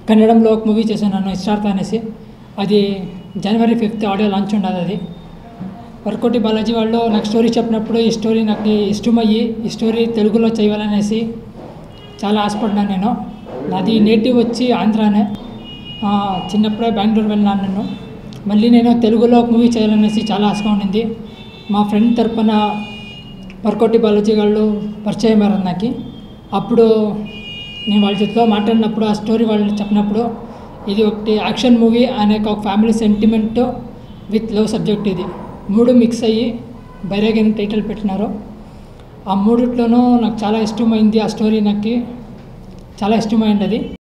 కన్నడంలో ఒక మూవీ చేశాను ఇష్టార్థ అనేసి అది జనవరి ఫిఫ్త్ ఆడియో లాంచ్ ఉండదు అది వర్కోటి బాలాజీ వాళ్ళు నాకు స్టోరీ చెప్పినప్పుడు ఈ స్టోరీ నాకు ఇష్టమయ్యి ఈ స్టోరీ తెలుగులో చేయాలనేసి చాలా ఆశపడ్డాను నేను నాది నేటివ్ వచ్చి ఆంధ్రానే ఆ, చిన్నప్పుడే బెంగళూరు వెళ్ళినాను నేను మళ్ళీ నేను తెలుగులో ఒక మూవీ చేయాలనేసి చాలా ఆశగా ఉండింది మా ఫ్రెండ్ తరపున వర్కోటి బాలాజీ వాళ్ళు పరిచయం అయ్యారు నాకు అప్పుడు నేను వాళ్ళ చేతిలో మాట్లాడినప్పుడు ఆ స్టోరీ వాళ్ళు చెప్పినప్పుడు ఇది ఒకటి యాక్షన్ మూవీ అనే ఒక family sentiment with love subject ఇది మూడు మిక్స్ అయ్యి బైరాగిన్ టైటిల్ పెట్టినారు ఆ మూడిట్లోనూ నాకు చాలా ఇష్టమైంది ఆ స్టోరీ నాకు చాలా ఇష్టమైంది అది